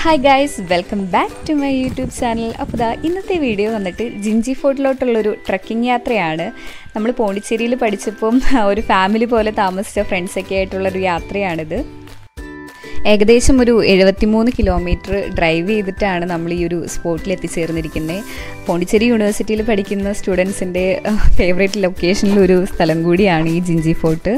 Hi guys welcome back to my YouTube channel അപ്പോൾ ദാ ഇന്നത്തെ വീഡിയോ വന്നിട്ട് ജിഞ്ചി ഫോർട്ടിലോട്ടുള്ളൊരു ട്രക്കിംഗ് യാത്രയാണ് നമ്മൾ പോണ്ടിച്ചേരിയിൽ പഠിച്ചപ്പം ഒരു ഫാമിലി പോലെ താമസിച്ച ഫ്രണ്ട്സൊക്കെ ആയിട്ടുള്ളൊരു യാത്രയാണിത് ഏകദേശം ഒരു എഴുപത്തിമൂന്ന് കിലോമീറ്റർ ഡ്രൈവ് ചെയ്തിട്ടാണ് നമ്മൾ ഈ ഒരു സ്പോട്ടിൽ എത്തിച്ചേർന്നിരിക്കുന്നത് പോണ്ടിച്ചേരി യൂണിവേഴ്സിറ്റിയിൽ പഠിക്കുന്ന സ്റ്റുഡൻസിൻ്റെ ഫേവറേറ്റ് ലൊക്കേഷനിൽ ഒരു സ്ഥലം കൂടിയാണ് ഈ Gingee fort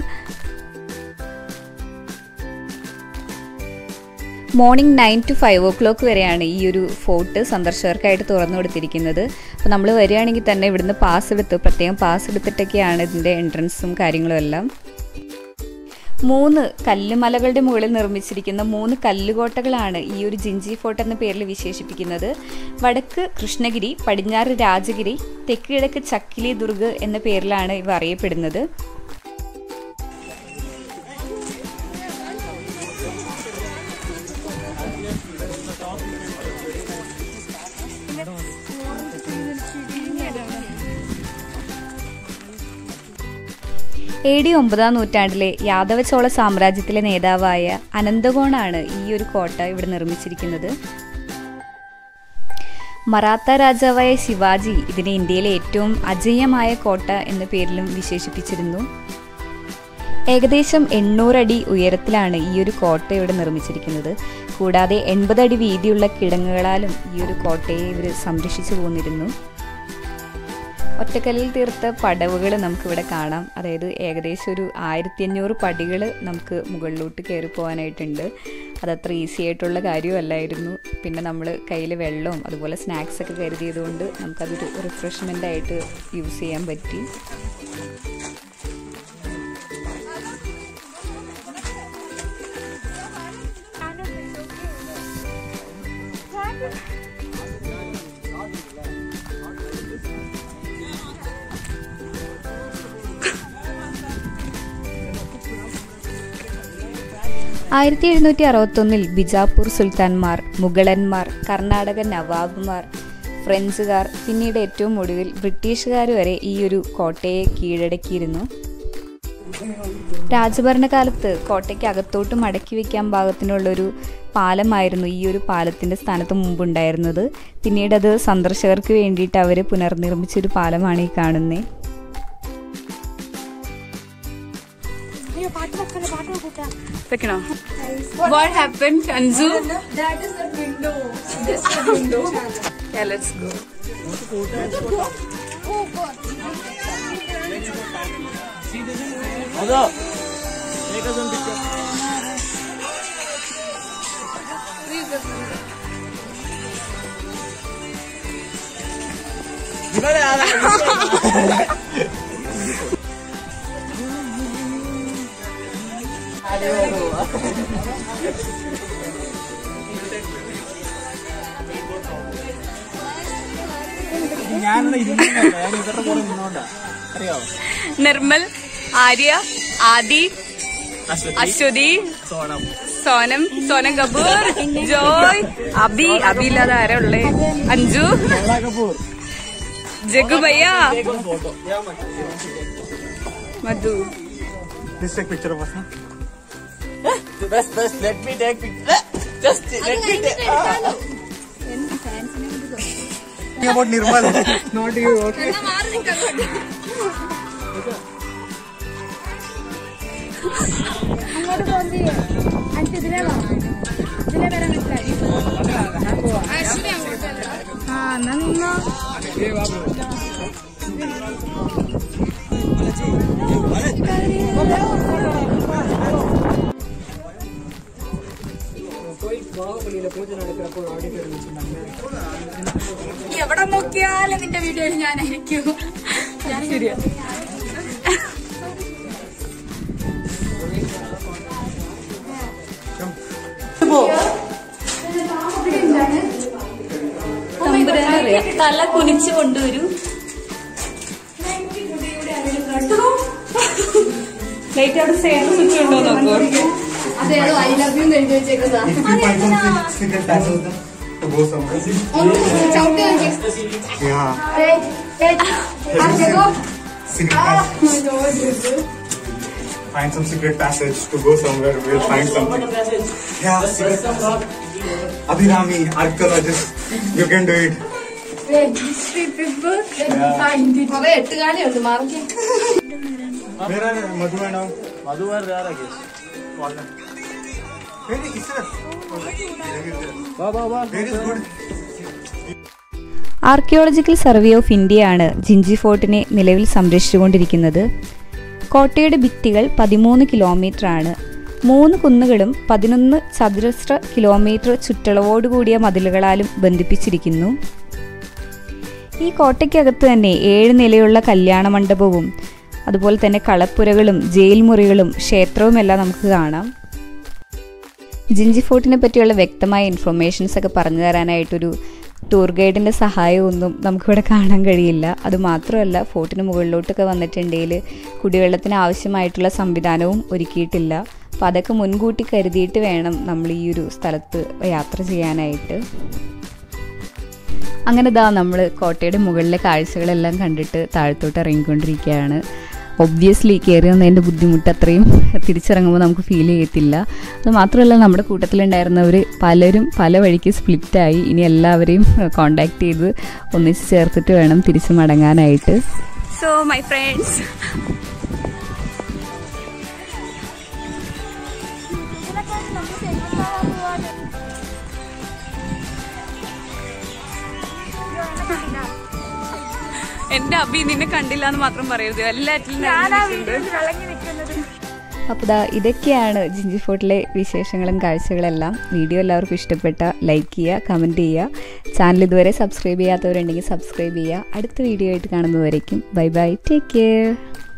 morning nine to five o'clock വരെയാണ് ഈ ഒരു ഫോർട്ട് സന്ദർശകർക്കായിട്ട് തുറന്നു കൊടുത്തിരിക്കുന്നത് അപ്പോൾ നമ്മൾ വരികയാണെങ്കിൽ തന്നെ ഇവിടുന്ന് പാസ് എടുത്ത് പ്രത്യേകം പാസ് എടുത്തിട്ടൊക്കെയാണ് ഇതിൻ്റെ എൻട്രൻസും കാര്യങ്ങളും എല്ലാം മൂന്ന് കല്ലുമലകളുടെ മുകളിൽ നിർമ്മിച്ചിരിക്കുന്ന മൂന്ന് കല്ലുകോട്ടകളാണ് ഈ ഒരു ജിഞ്ചി ഫോർട്ട് എന്ന പേരിൽ വിശേഷിപ്പിക്കുന്നത് വടക്ക് കൃഷ്ണഗിരി പടിഞ്ഞാറ് രാജഗിരി തെക്ക് കിഴക്ക് ചക്കിലി ദുർഗ് എന്ന പേരിലാണ് ഇവ അറിയപ്പെടുന്നത് എ ഡി ഒമ്പതാം നൂറ്റാണ്ടിലെ യാദവ ചോള സാമ്രാജ്യത്തിലെ നേതാവായ അനന്തകോണാണ് ഈ ഒരു കോട്ട ഇവിടെ നിർമ്മിച്ചിരിക്കുന്നത് മറാത്ത രാജാവായ ശിവാജി ഇതിനെ ഇന്ത്യയിലെ ഏറ്റവും അജയ്യമായ കോട്ട എന്ന പേരിലും വിശേഷിപ്പിച്ചിരുന്നു ഏകദേശം എണ്ണൂറടി ഉയരത്തിലാണ് ഈ ഒരു കോട്ട ഇവിടെ നിർമ്മിച്ചിരിക്കുന്നത് കൂടാതെ എൺപതടി വീതിയുള്ള കിടങ്ങുകളാലും ഈ ഒരു കോട്ടയെ ഇവർ സംരക്ഷിച്ചു പോന്നിരുന്നു ഒറ്റക്കല്ലിൽ തീർത്ത പടവുകൾ നമുക്കിവിടെ കാണാം അതായത് ഏകദേശം ഒരു ആയിരത്തി അഞ്ഞൂറ് പടികൾ നമുക്ക് മുകളിലോട്ട് കയറി പോകാനായിട്ടുണ്ട് അതത്ര ഈസി ആയിട്ടുള്ള കാര്യമല്ലായിരുന്നു പിന്നെ നമ്മൾ കയ്യിൽ വെള്ളവും അതുപോലെ സ്നാക്സ് ഒക്കെ കരുതിയതുകൊണ്ട് നമുക്കതൊരു റിഫ്രഷ്മെൻ്റ് ആയിട്ട് യൂസ് ചെയ്യാൻ പറ്റി ആയിരത്തി എഴുന്നൂറ്റി അറുപത്തൊന്നിൽ ബിജാപ്പൂർ സുൽത്താൻമാർ മുഗളന്മാർ കർണാടക നവാബുമാർ ഫ്രഞ്ചുകാർ പിന്നീട് ഏറ്റവും ഒടുവിൽ ബ്രിട്ടീഷുകാർ വരെ ഈ ഒരു കോട്ടയെ കീഴടക്കിയിരുന്നു രാജഭരണകാലത്ത് കോട്ടയ്ക്ക് അകത്തോട്ട് മടക്കി വെക്കാൻ പാകത്തിനുള്ളൊരു പാലമായിരുന്നു ഈ ഒരു പാലത്തിൻ്റെ സ്ഥാനത്ത് മുമ്പുണ്ടായിരുന്നത് പിന്നീട് അത് സന്ദർശകർക്ക് വേണ്ടിയിട്ട് അവർ പുനർനിർമ്മിച്ചൊരു പാലമാണ് ഈ കാണുന്നത് വെക്കണോ what happen Anju Yeah, let's go. ഞാനുള്ള ഇരുന്നില്ല ഞാൻ ഇവരുടെ കൂടെ നിന്നോണ്ടാ അറിയാവോ നിർമ്മൽ ആര്യ ആദി അശ്വതി സോണം സോനം സോനം കപൂർ ജോയ് അബി അബി ഇല്ലാതെ ആരാ ഉള്ളേ അഞ്ജു സോള കപൂർ ജഗു ഭയ്യ Madhu Please take picture of us, huh? Best, best, let me take picture. Just let me take. about Nirmal, not you, okay? എവിടെ നോക്കിയാലും നിന്റെ വീഡിയോയിൽ ഞാനായിരിക്കും ശരിയാ തല കുനിച്ചു കൊണ്ടുവരൂ ലൈറ്റ് അവിടെ സേവ് സ്വിച്ച് ഉണ്ടോ നോക്കൂ അതേതോ ഐ ലവ് യു എഴുതി വെച്ചേക്കുന്നതാ Secret passage to go somewhere. ചവിട്ടി നോക്കി Yeah. Secret passage. Find some secret passage to go somewhere. We'll find something. Yeah, secret passage. Abhinami, archaeologist. You can do it. History paper. Find it. കുറെ എട്ടുകാലിയുണ്ട് mark Where are Madhu and all? Madhu are there, I guess. Where is sir? Wow, wow, wow. Where is good? Archaeological survey of ഇന്ത്യയാണ് ജിഞ്ചി ഫോർട്ടിനെ നിലവിൽ സംരക്ഷിച്ചുകൊണ്ടിരിക്കുന്നത് കോട്ടയുടെ ഭിത്തികൾ പതിമൂന്ന് കിലോമീറ്ററാണ് മൂന്ന് കുന്നുകളും പതിനൊന്ന് ചതുരശ്ര കിലോമീറ്റർ ചുറ്റളവോടുകൂടിയ മതിലുകളാലും ബന്ധിപ്പിച്ചിരിക്കുന്നു ഈ കോട്ടയ്ക്കകത്ത് തന്നെ ഏഴ് നിലയുള്ള കല്യാണ മണ്ഡപവും അതുപോലെ തന്നെ കളപ്പുരകളും ജയിൽ മുറികളും ക്ഷേത്രവുമെല്ലാം നമുക്ക് കാണാം ജിഞ്ചി ഫോർട്ടിനെ പറ്റിയുള്ള വ്യക്തമായ ഇൻഫർമേഷൻസ് ഒക്കെ പറഞ്ഞു തരാനായിട്ടൊരു ടൂർ ഗൈഡിൻ്റെ സഹായമൊന്നും നമുക്കിവിടെ കാണാൻ കഴിയില്ല അതുമാത്രമല്ല ഫോർട്ടിന് മുകളിലോട്ടൊക്കെ വന്നിട്ടുണ്ടെങ്കിൽ കുടിവെള്ളത്തിന് ആവശ്യമായിട്ടുള്ള സംവിധാനവും ഒരുക്കിയിട്ടില്ല അപ്പോൾ അതൊക്കെ മുൻകൂട്ടി കരുതിയിട്ട് വേണം നമ്മൾ ഈ ഒരു സ്ഥലത്ത് യാത്ര ചെയ്യാനായിട്ട് അങ്ങനെ ദാ നമ്മൾ കോട്ടയുടെ മുകളിലെ കാഴ്ചകളെല്ലാം കണ്ടിട്ട് താഴത്തോട്ട് ഇറങ്ങിക്കൊണ്ടിരിക്കുകയാണ് ഒബ്വിയസ്ലി കയറി വന്നതിൻ്റെ ബുദ്ധിമുട്ട് അത്രയും തിരിച്ചിറങ്ങുമ്പോൾ നമുക്ക് ഫീൽ ചെയ്യത്തില്ല അത് മാത്രമല്ല നമ്മുടെ കൂട്ടത്തിലുണ്ടായിരുന്നവർ പലരും പല വഴിക്ക് സ്പ്ലിറ്റായി ഇനി എല്ലാവരെയും കോണ്ടാക്ട് ചെയ്ത് ഒന്നിച്ച് ചേർത്തിട്ട് വേണം തിരിച്ച് മടങ്ങാനായിട്ട് സോ മൈ ഫ്രണ്ട്സ് എന്റെ അബി നിന്നെ കണ്ടില്ല എന്ന് മാത്രം പറയരുത് എല്ലാറ്റിലും നിറഞ്ഞിട്ടുണ്ട്. അപ്പോൾ ദാ ഇതൊക്കെയാണ് ജിഞ്ചി ഫോർട്ടിലെ വിശേഷങ്ങളും കാഴ്ചകളെല്ലാം വീഡിയോ എല്ലാവർക്കും ഇഷ്ടപ്പെട്ട ലൈക്ക് ചെയ്യുക കമൻറ്റ് ചെയ്യുക ചാനൽ ഇതുവരെ സബ്സ്ക്രൈബ് ചെയ്യാത്തവരുണ്ടെങ്കിൽ സബ്സ്ക്രൈബ് ചെയ്യുക അടുത്ത വീഡിയോ ആയിട്ട് കാണുന്നതുവരേക്കും ബൈ ബൈ ടേക്ക് കെയർ